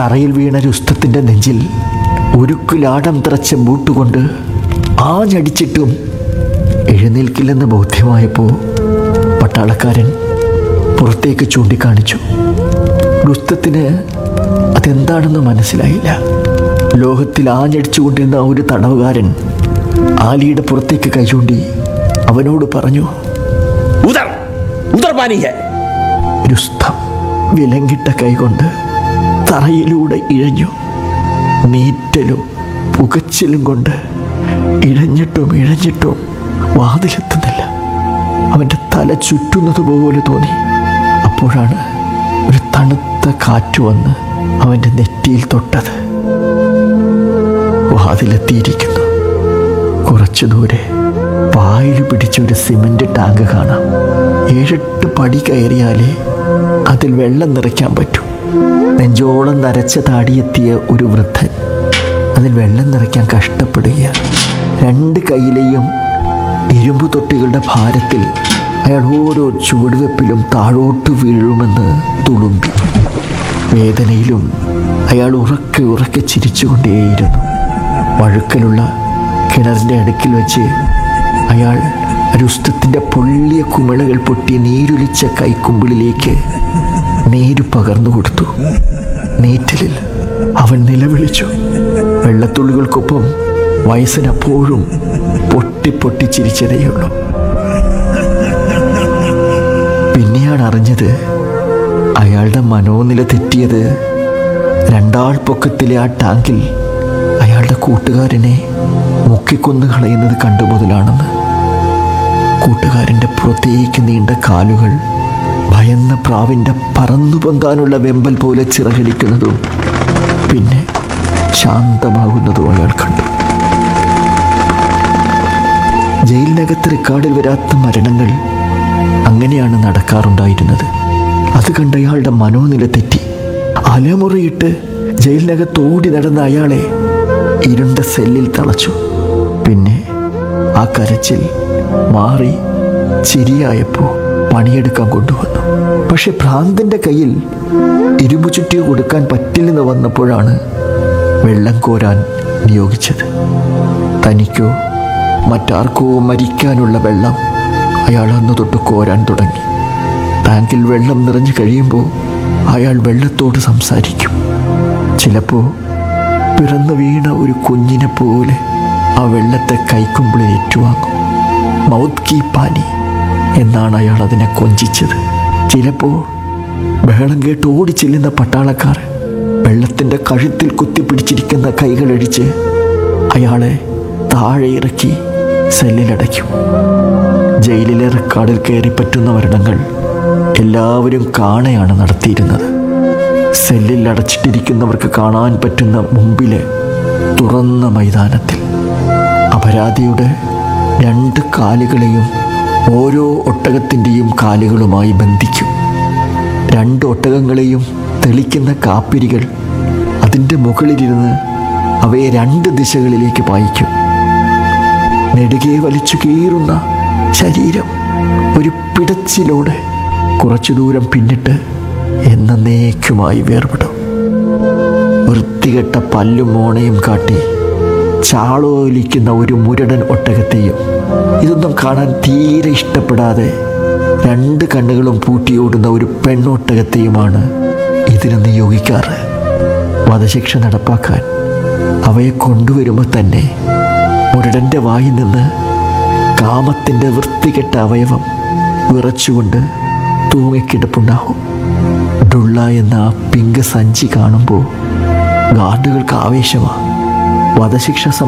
തറയിൽ വീണ രുസ്തത്തിൻ്റെ നെഞ്ചിൽ ഉരുക്കുലാടം തിറച്ച ബൂട്ടുകൊണ്ട് ആഞ്ഞടിച്ചിട്ടും എഴുന്നേൽക്കില്ലെന്ന് ബോധ്യമായപ്പോൾ പട്ടാളക്കാരൻ പുറത്തേക്ക് ചൂണ്ടിക്കാണിച്ചു രുസ്തത്തിന് അതെന്താണെന്ന് മനസ്സിലായില്ല ലോകത്തിൽ ആഞ്ഞടിച്ചുകൊണ്ടിരുന്ന ഒരു തടവുകാരൻ ആലിയുടെ പുറത്തേക്ക് കൈ ചൂണ്ടി അവനോട് പറഞ്ഞു उधर उधर पानी है രുസ്തം വിലങ്ങിട്ട കൈകൊണ്ട് തറയിലൂടെ ഇഴഞ്ഞു നീറ്റലും പുകച്ചിലും കൊണ്ട് ഇഴഞ്ഞിട്ടും ഇഴഞ്ഞിട്ടും വാതിലെത്തുന്നില്ല അവൻ്റെ തല ചുറ്റുന്നത് പോലെ തോന്നി അപ്പോഴാണ് ഒരു തണുത്ത കാറ്റ് വന്ന് അവൻ്റെ നെറ്റിയിൽ തൊട്ടത് വാതിലെത്തിയിരിക്കുന്നു കുറച്ചു ദൂരെ പായൽ പിടിച്ച ഒരു സിമന്റ് ടാങ്ക് കാണാം ഏഴെട്ട് പടി കയറിയാലേ അതിൽ വെള്ളം നിറയ്ക്കാൻ പറ്റൂ നെഞ്ചോളം നരച്ച താടിയെത്തിയ ഒരു വൃദ്ധൻ അതിൽ വെള്ളം നിറയ്ക്കാൻ കഷ്ടപ്പെടുകയാണ് രണ്ട് കൈയിലെയും ഇരുമ്പു തൊട്ടികളുടെ ഭാരത്തിൽ അയാൾ ഓരോ ചുവടുവെപ്പിലും താഴോട്ട് വീഴുമെന്ന് തുളുമ്പി വേദനയിലും അയാൾ ഉറക്കെ ഉറക്കെ ചിരിച്ചുകൊണ്ടേയിരുന്നു വഴുക്കലുള്ള കിണറിൻ്റെ അടുക്കിൽ വെച്ച് അയാൾ രുസ്തത്തിൻ്റെ പൊള്ളിയ കുമിളകൾ പൊട്ടി നീരൊലിച്ച കൈക്കുമ്പിളിലേക്ക് നീര് പകർന്നു കൊടുത്തു നീറ്റലിൽ അവൻ നിലവിളിച്ചു വെള്ളത്തുള്ളികൾക്കൊപ്പം വയസ്സിനപ്പോഴും പൊട്ടി പൊട്ടി ചിരിച്ചതേയുള്ളൂ പിന്നെയാണ് അറിഞ്ഞത് അയാളുടെ മനോനില തെറ്റിയത് രണ്ടാൾ പൊക്കത്തിലെ ആ ടാങ്കിൽ അയാളുടെ കൂട്ടുകാരനെ മുക്കിക്കൊന്നു കളയുന്നത് കണ്ടു മുതലാണെന്ന് കൂട്ടുകാരൻ്റെ പുറത്തേക്ക് നീണ്ട കാലുകൾ ഭയന്ന പ്രാവിൻ്റെ പറന്നു പൊന്താനുള്ള വെമ്പൽ പോലെ ചിറകടിക്കുന്നതും പിന്നെ ശാന്തമാകുന്നതും അയാൾ കണ്ടു ജയിലിനകത്ത് റെക്കോർഡിൽ വരാത്ത മരണങ്ങൾ അങ്ങനെയാണ് നടക്കാറുണ്ടായിരുന്നത് അത് കണ്ട അയാളുടെ മനോനില തെറ്റി അലമുറയിട്ട് ജയിലിനകത്ത് ഓടി നടന്ന അയാളെ ഇരുണ്ട സെല്ലിൽ തളച്ചു പിന്നെ ആ കരച്ചിൽ മാറി ചിരിയായപ്പോൾ പണിയെടുക്കാൻ കൊണ്ടുവന്നു പക്ഷെ ഭ്രാന്തന്റെ കയ്യിൽ ഇരുമ്പു ചുറ്റി കൊടുക്കാൻ പറ്റില്ലെന്ന് വന്നപ്പോഴാണ് വെള്ളം കോരാൻ നിയോഗിച്ചത് തനിക്കോ മറ്റാർക്കോ മരിക്കാനുള്ള വെള്ളം അയാൾ അന്ന് തൊട്ട് കോരാൻ തുടങ്ങി ടാങ്കിൽ വെള്ളം നിറഞ്ഞു കഴിയുമ്പോൾ അയാൾ വെള്ളത്തോട് സംസാരിക്കും ചിലപ്പോൾ പിറന്നു വീണ ഒരു കുഞ്ഞിനെ പോലെ ആ വെള്ളത്തെ കൈക്കുമ്പിളിൽ ഏറ്റുവാങ്ങും മൗത്ത് കീ പാനി എന്നാണ് അയാൾ അതിനെ കൊഞ്ചിച്ചത് ചിലപ്പോൾ ബഹളം കേട്ട് ഓടിച്ചെല്ലുന്ന പട്ടാളക്കാർ വെള്ളത്തിൻ്റെ കഴുത്തിൽ കുത്തിപ്പിടിച്ചിരിക്കുന്ന കൈകളടിച്ച് അയാളെ താഴെ ഇറക്കി സെല്ലിലടയ്ക്കും ജയിലിലെ റെക്കാർഡിൽ കയറി പറ്റുന്ന മരണങ്ങൾ എല്ലാവരും കാണെയാണ് നടത്തിയിരുന്നത് സെല്ലിൽ അടച്ചിട്ടിരിക്കുന്നവർക്ക് കാണാൻ പറ്റുന്ന മുമ്പിലെ തുറന്ന മൈതാനത്തിൽ അപരാധിയുടെ രണ്ട് കാലുകളെയും ഓരോ ഒട്ടകത്തിൻ്റെയും കാലുകളുമായി ബന്ധിക്കും രണ്ട് ഒട്ടകങ്ങളെയും തെളിക്കുന്ന കാപ്പിരികൾ അതിൻ്റെ മുകളിലിരുന്ന് അവയെ രണ്ട് ദിശകളിലേക്ക് പായിക്കും നെടുകെ വലിച്ചു കീറുന്ന ശരീരം ഒരു പിടച്ചിലൂടെ കുറച്ചു ദൂരം പിന്നിട്ട് എന്നേക്കുമായി വേർപെടും വൃത്തികെട്ട പല്ലും മോണയും കാട്ടി ചാളോലിക്കുന്ന ഒരു മുരടൻ ഒട്ടകത്തെയും ഇതൊന്നും കാണാൻ തീരെ ഇഷ്ടപ്പെടാതെ രണ്ട് കണ്ണുകളും പൂട്ടിയോടുന്ന ഒരു പെണ്ണൊട്ടകത്തെയുമാണ് ഇതിന് നിയോഗിക്കാറ് വധശിക്ഷ നടപ്പാക്കാൻ അവയെ കൊണ്ടുവരുമ്പോൾ തന്നെ മുരടൻ്റെ വായിൽ നിന്ന് കാമത്തിൻ്റെ വൃത്തികെട്ട അവയവം വിറച്ചുകൊണ്ട് തൂങ്ങിക്കിടപ്പുണ്ടാവും ഡുള്ള എന്ന ആ പിങ്ക് സഞ്ചി കാണുമ്പോൾ ഗാർഡുകൾക്ക് ആവേശമാണ് വധശിക്ഷ